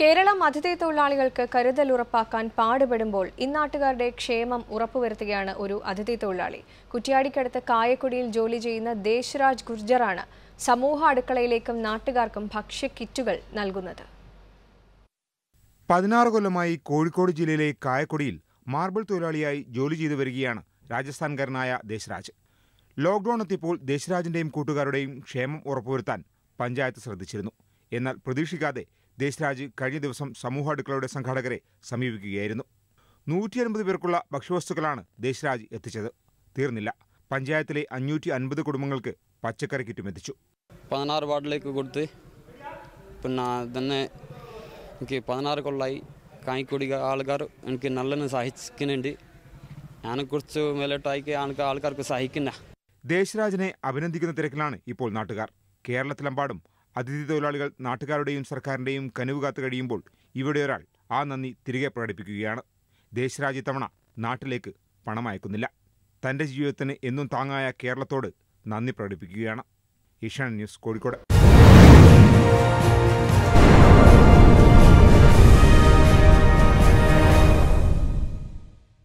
കേരളം അതിഥി തൊഴിലാളികൾക്ക് കരുതൽ ഉറപ്പാക്കാൻ പാടുപെടുമ്പോൾ ഇന്നാട്ടുകാരുടെ ക്ഷേമം ഉറപ്പുവരുത്തുകയാണ് ഒരു അതിഥി തൊഴിലാളി കുറ്റ്യാടിക്കടുത്ത് കായക്കൊടിയിൽ ജോലി ചെയ്യുന്ന ദേശരാജ് ഗുർജറാണ് സമൂഹ അടുക്കളയിലേക്കും നാട്ടുകാർക്കും ഭക്ഷ്യ കിറ്റുകൾ നൽകുന്നത് പതിനാറ് കൊല്ലമായി കോഴിക്കോട് ജില്ലയിലെ കായക്കൊടിയിൽ മാർബിൾ തൊഴിലാളിയായി ജോലി ചെയ്തു വരികയാണ് രാജസ്ഥാൻകാരനായ ദേശരാജ് ലോക്ഡൌൺ എത്തിയപ്പോൾ ദേശരാജിന്റെയും കൂട്ടുകാരുടെയും ക്ഷേമം ഉറപ്പുവരുത്താൻ പഞ്ചായത്ത് ശ്രദ്ധിച്ചിരുന്നു എന്നാൽ പ്രതീക്ഷിക്കാതെ ദേശരാജ് കഴിഞ്ഞ ദിവസം സമൂഹ അടുക്കളയുടെ സംഘാടകരെ സമീപിക്കുകയായിരുന്നു നൂറ്റി അൻപത് പേർക്കുള്ള ഭക്ഷ്യവസ്തുക്കളാണ് ദേശരാജ് എത്തിച്ചത് തീർന്നില്ല പഞ്ചായത്തിലെ അഞ്ഞൂറ്റി അൻപത് കുടുംബങ്ങൾക്ക് പച്ചക്കറി കിറ്റും എത്തിച്ചു പതിനാറ് വാർഡിലേക്ക് കൊടുത്ത് പിന്നെ തന്നെ എനിക്ക് പതിനാറ് കൊള്ളായി കായിക്കൊടി ആൾക്കാർ എനിക്ക് നല്ലോണം സഹായിക്കുന്നുണ്ട് ഞാൻ കുറച്ച് മേലോട്ടായിക്ക് ആൾക്ക് ആൾക്കാർക്ക് സഹായിക്കുന്ന ദേശരാജിനെ അഭിനന്ദിക്കുന്ന തിരക്കിലാണ് ഇപ്പോൾ നാട്ടുകാർ കേരളത്തിലെമ്പാടും അതിഥി തൊഴിലാളികൾ നാട്ടുകാരുടെയും സർക്കാരിന്റെയും കനിവ് കാത്തു കഴിയുമ്പോൾ ഇവിടെ ഒരാൾ ആ നന്ദി തിരികെ പ്രകടിപ്പിക്കുകയാണ് ദേശരാജ് ഇത്തവണ നാട്ടിലേക്ക് പണം അയക്കുന്നില്ല തന്റെ ജീവിതത്തിന് എന്നും താങ്ങായ കേരളത്തോട് നന്ദി പ്രകടിപ്പിക്കുകയാണ് ഈശാൻ ന്യൂസ് കോഴിക്കോട്